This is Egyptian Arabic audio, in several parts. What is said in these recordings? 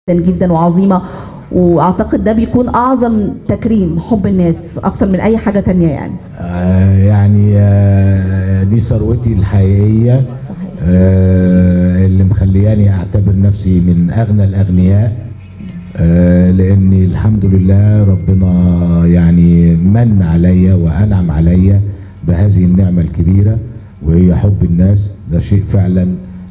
جدا جدا وعظيمه واعتقد ده بيكون اعظم تكريم حب الناس اكتر من اي حاجه تانية يعني آه، يعني آه، دي ثروتي الحقيقيه صحيح آه، اللي مخلياني اعتبر نفسي من اغنى الاغنياء آه، لاني الحمد لله ربنا يعني من عليا وانعم عليا بهذه النعمه الكبيره وهي حب الناس ده شيء فعلا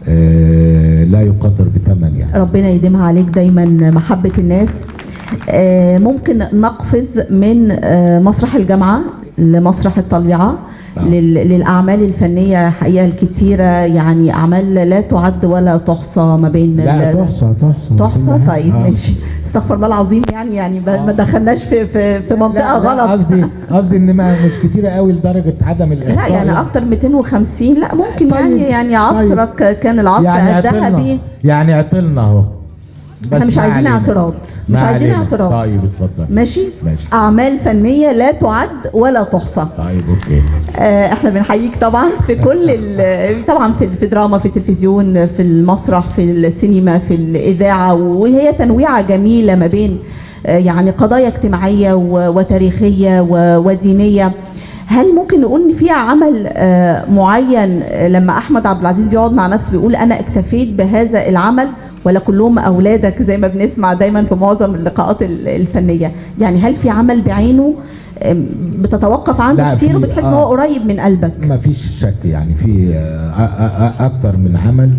آه، لا يقدر بثمن يعني ربنا يديمها عليك دايما محبه الناس آه، ممكن نقفز من آه، مسرح الجامعه لمسرح الطليعه آه. لل- للاعمال الفنيه حقيقه الكثيره يعني اعمال لا تعد ولا تحصى ما بين لا ال- تحصى تحصى تحصى كل طيب حاجة. آه. ماشي استغفر الله العظيم يعني يعني ما ما آه. دخلناش في في في منطقه لا، لا، غلط قصدي قصدي ان ما مش كتيره قوي لدرجه عدم لا الاحصاء يعني اكتر 250 لا ممكن طيب، يعني يعني عصرك كان العصر يعني الذهبي عطلنا يعني عطلنا اهو احنا بس مش ما عايزين علينا. اعتراض مش ما عايزين علينا. اعتراض طيب اتفضل ماشي ماشي. اعمال فنيه لا تعد ولا تحصى طيب اوكي آه، احنا بنحييك طبعا في كل ال- طبعا في في دراما في التلفزيون في المسرح في السينما في الاذاعه وهي تنويعه جميله ما بين آه، يعني قضايا اجتماعيه و- وتاريخيه و- ودينيه هل ممكن نقول ان في عمل آه، معين آه، لما احمد عبد العزيز بيقعد مع نفسه بيقول انا اكتفيت بهذا العمل ولا كلهم اولادك زي ما بنسمع دايما في معظم اللقاءات ال- الفنيه يعني هل في عمل بعينه آم، بتتوقف عنه لا، كتير في- وبتحس ان آه. هو قريب من قلبك ما فيش شك يعني في آه، آه، آه، اكتر من عمل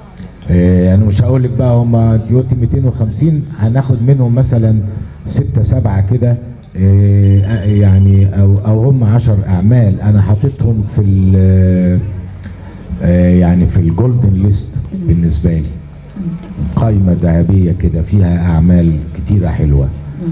آه، انا مش هقول لك بقى هم انت قلتي 250 هناخد منهم مثلا ستة سبعة كده آه، آه، يعني او او هم 10 اعمال انا حاططهم في ال- آه، يعني في الجولدن ليست بالنسبه لي قائمه ذهبيه كده فيها اعمال كتيره حلوه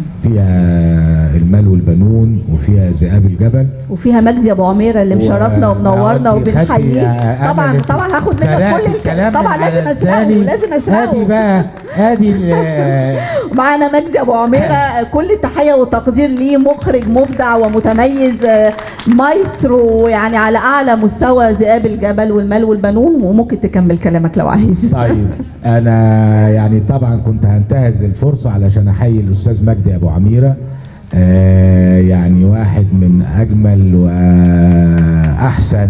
فيها المال والبنون وفيها ذئاب الجبل وفيها مجدي ابو عميره اللي مشرفنا و- ومنورنا آه، أنت وبنحييه خدتي- آه، طبعا أنا طبعا هاخد منك سرقت كل الكلام طبعا من على لازم اسرقه لساني. لازم ادي اسرقه بقى ادي ال- معانا مجدي ابو عميره كل التحيه والتقدير ليه مخرج مبدع ومتميز آه، مايسترو يعني على اعلى مستوى ذئاب الجبل والمال والبنون وممكن تكمل كلامك لو عايز طيب انا يعني طبعا كنت هنتهز الفرصه علشان احيي الاستاذ مجدي ابو عميره آه يعني واحد من اجمل واحسن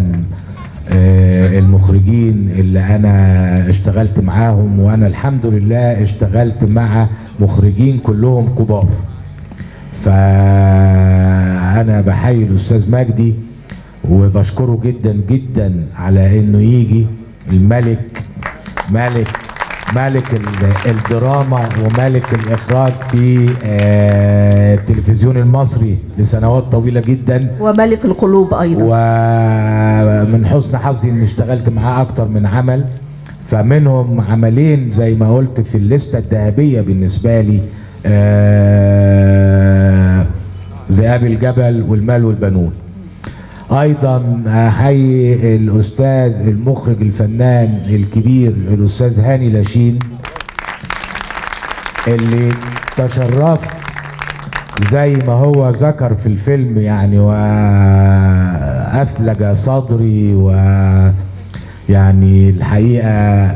آه المخرجين اللي انا اشتغلت معاهم وانا الحمد لله اشتغلت مع مخرجين كلهم كبار فانا بحيي الاستاذ مجدي وبشكره جدا جدا على انه يجي الملك ملك ملك ال- الدراما وملك الاخراج في آه، التلفزيون المصري لسنوات طويله جدا وملك القلوب ايضا ومن حسن حظي اني اشتغلت معاه اكتر من عمل فمنهم عملين زي ما قلت في الليسته الذهبيه بالنسبه لي آه، ذئاب الجبل والمال والبنون ايضا احيي الاستاذ المخرج الفنان الكبير الاستاذ هاني لاشين اللي تشرفت زي ما هو ذكر في الفيلم يعني وأفلج صدري و يعني الحقيقة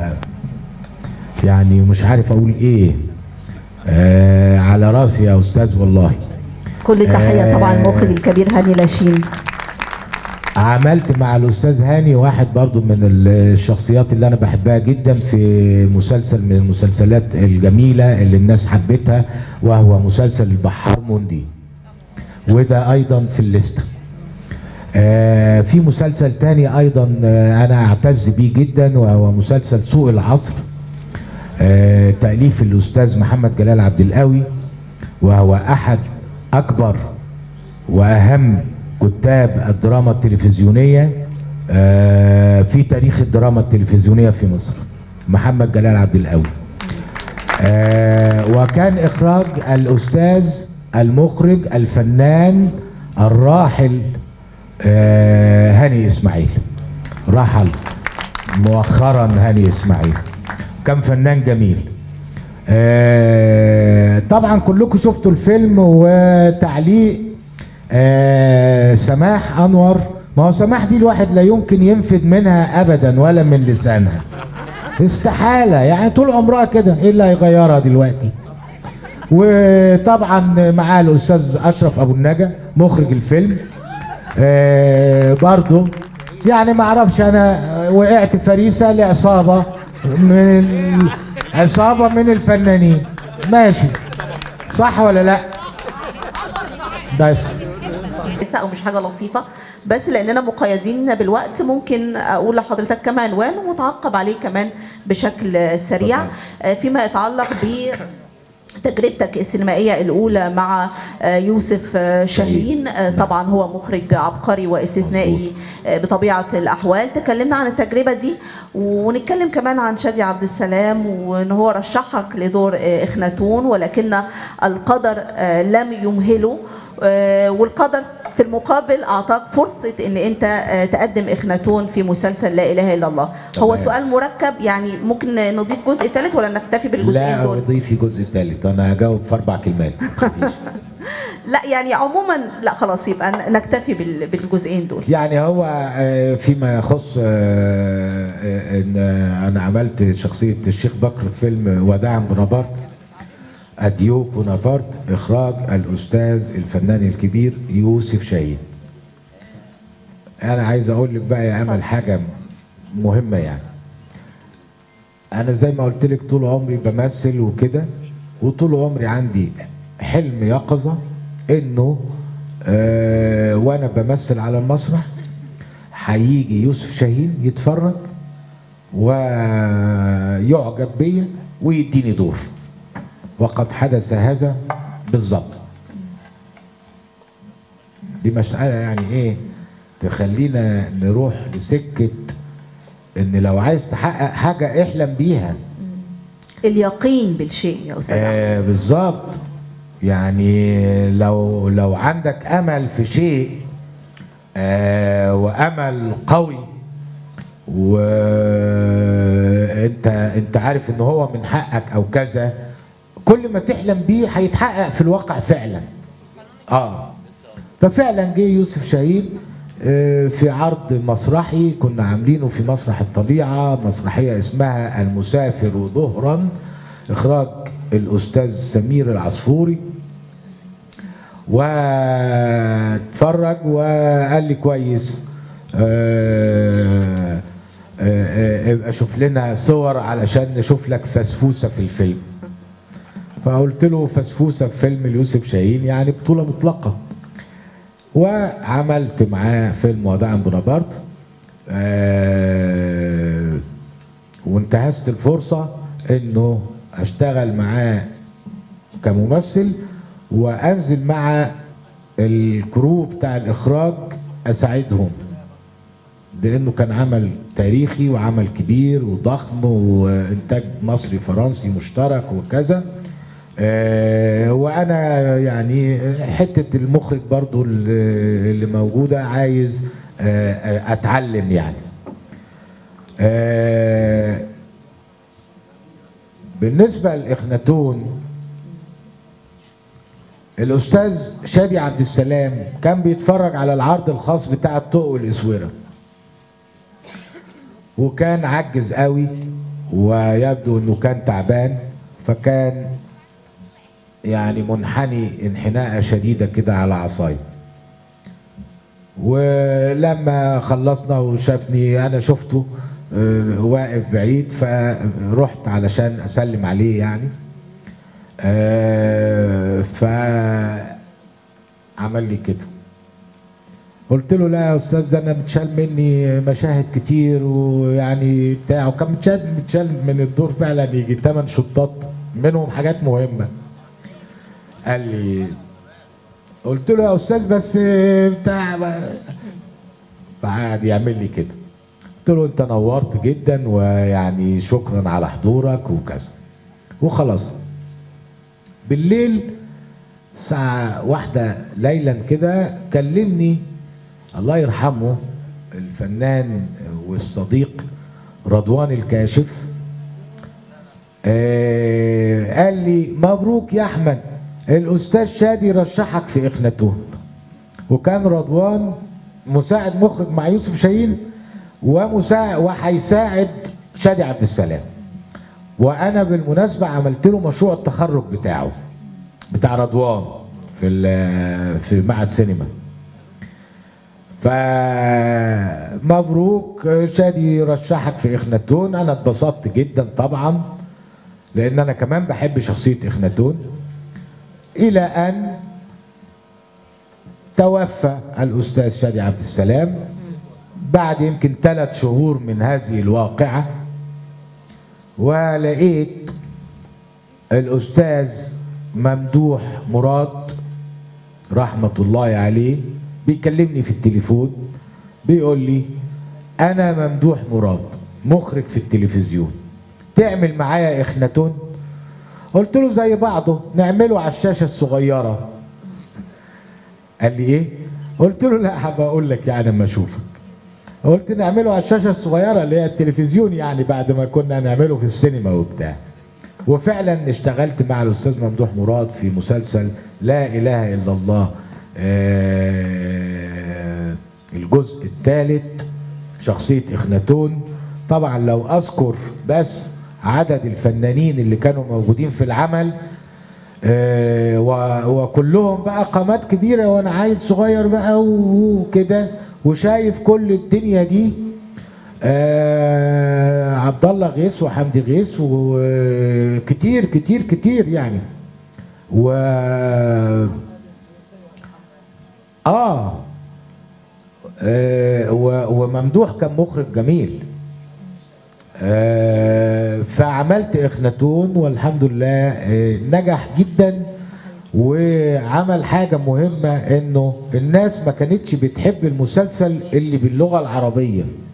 يعني مش عارف أقول إيه آه على راسي يا أستاذ والله كل التحيه آه. طبعا المخرج الكبير هاني لاشين عملت مع الاستاذ هاني واحد برضو من الشخصيات اللي انا بحبها جدا في مسلسل من المسلسلات الجميله اللي الناس حبتها وهو مسلسل البحار موندي وده ايضا في الليسته آه في مسلسل تاني ايضا آه انا اعتز بيه جدا وهو مسلسل سوق العصر آه تاليف الاستاذ محمد جلال عبد القوي وهو احد اكبر واهم كتاب الدراما التلفزيونيه آه، في تاريخ الدراما التلفزيونيه في مصر محمد جلال عبد القوي آه، وكان اخراج الاستاذ المخرج الفنان الراحل آه، هاني اسماعيل رحل مؤخرا هاني اسماعيل كان فنان جميل آه، طبعا كلكم شفتوا الفيلم وتعليق آه، سماح انور ما هو سماح دي الواحد لا يمكن ينفد منها ابدا ولا من لسانها استحالة يعني طول عمرها كده ايه اللي هيغيرها دلوقتي وطبعا معاه الاستاذ اشرف ابو النجا مخرج الفيلم آه برضو يعني ما اعرفش انا وقعت فريسه لعصابه من عصابه من الفنانين ماشي صح ولا لا بس كويسه او مش حاجه لطيفه بس لاننا مقيدين بالوقت ممكن اقول لحضرتك كم عنوان ومتعقب عليه كمان بشكل سريع آه، فيما يتعلق ب تجربتك السينمائية الأولى مع آه، يوسف آه، شاهين آه، طبعا هو مخرج عبقري واستثنائي آه، بطبيعة الأحوال تكلمنا عن التجربة دي ونتكلم كمان عن شادي عبد السلام وأن هو رشحك لدور آه، إخناتون ولكن القدر آه، لم يمهله آه، والقدر في المقابل اعطاك فرصه ان انت آه، تقدم اخناتون في مسلسل لا اله الا الله هو تمام. سؤال مركب يعني ممكن نضيف جزء ثالث ولا نكتفي بالجزئين لا دول اضيفي جزء ثالث انا هجاوب في اربع كلمات مفيش. لا يعني عموما لا خلاص يبقى ن- نكتفي بال- بالجزئين دول يعني هو آه، فيما يخص آه، آه، ان آه، انا عملت شخصيه الشيخ بكر في فيلم وداعا بونابرت اديو بونابرت اخراج الاستاذ الفنان الكبير يوسف شاهين انا عايز اقول لك بقى يا امل حاجه مهمه يعني انا زي ما قلت لك طول عمري بمثل وكده وطول عمري عندي حلم يقظه انه آه وانا بمثل على المسرح هيجي يوسف شاهين يتفرج ويعجب بيا ويديني دور وقد حدث هذا بالظبط دي مسألة يعني ايه تخلينا نروح لسكة ان لو عايز تحقق حاجة احلم بيها اليقين بالشيء يا استاذ أحمد. آه بالظبط يعني لو لو عندك امل في شيء آه وامل قوي وانت انت عارف ان هو من حقك او كذا كل ما تحلم بيه هيتحقق في الواقع فعلا اه ففعلا جه يوسف شاهين آه، في عرض مسرحي كنا عاملينه في مسرح الطبيعة مسرحية اسمها المسافر ظهرا إخراج الأستاذ سمير العصفوري واتفرج وقال لي كويس آه، آه، آه، ابقى شوف لنا صور علشان نشوف لك فسفوسة في الفيلم فقلت له فسفوسة في فيلم ليوسف شاهين يعني بطولة مطلقة وعملت معاه فيلم وداعا بونابرت آه وانتهزت الفرصة انه اشتغل معاه كممثل وانزل مع الكرو بتاع الاخراج اساعدهم لانه كان عمل تاريخي وعمل كبير وضخم وانتاج مصري فرنسي مشترك وكذا آه، وانا يعني حته المخرج برضو اللي اللي موجوده عايز آه، آه، اتعلم يعني آه، بالنسبه لاخناتون الاستاذ شادي عبد السلام كان بيتفرج على العرض الخاص بتاع الطوق والاسوره وكان عجز قوي ويبدو انه كان تعبان فكان يعني منحني انحناءة شديدة كده على عصاي ولما خلصنا وشافني انا شفته آه، واقف بعيد فرحت علشان اسلم عليه يعني آه، فعمل لي كده قلت له لا يا استاذ ده انا متشال مني مشاهد كتير ويعني بتاع وكان متشال متشال من الدور فعلا يجي 8 شطات منهم حاجات مهمه قال لي قلت له يا استاذ بس بتاع فقعد يعمل لي كده قلت له انت نورت جدا ويعني شكرا على حضورك وكذا وخلاص بالليل الساعة واحدة ليلا كده كلمني الله يرحمه الفنان والصديق رضوان الكاشف آه قال لي مبروك يا احمد الاستاذ شادي رشحك في اخناتون وكان رضوان مساعد مخرج مع يوسف شاهين ومساعد وهيساعد شادي عبد السلام وانا بالمناسبه عملت له مشروع التخرج بتاعه بتاع رضوان في ال- في معهد سينما فمبروك شادي رشحك في اخناتون انا اتبسطت جدا طبعا لان انا كمان بحب شخصيه اخناتون الى ان توفى الاستاذ شادي عبد السلام بعد يمكن ثلاث شهور من هذه الواقعه ولقيت الاستاذ ممدوح مراد رحمه الله عليه بيكلمني في التليفون بيقول لي انا ممدوح مراد مخرج في التلفزيون تعمل معايا اخناتون قلت له زي بعضه نعمله على الشاشه الصغيره قال لي ايه قلت له لا هبقى اقول لك يعني اما اشوفك قلت نعمله على الشاشه الصغيره اللي هي التلفزيون يعني بعد ما كنا نعمله في السينما وبتاع وفعلا اشتغلت مع الاستاذ ممدوح مراد في مسلسل لا اله الا الله آه، الجزء الثالث شخصيه اخناتون طبعا لو اذكر بس عدد الفنانين اللي كانوا موجودين في العمل آه، و- وكلهم بقى قامات كبيره وانا عيل صغير بقى وكده وشايف كل الدنيا دي آه عبد الله غيث وحمدي غيث وكتير كتير كتير يعني و اه, آه و- وممدوح كان مخرج جميل آه، فعملت اخناتون والحمد لله آه، نجح جدا وعمل حاجة مهمة انه الناس ما كانتش بتحب المسلسل اللي باللغة العربية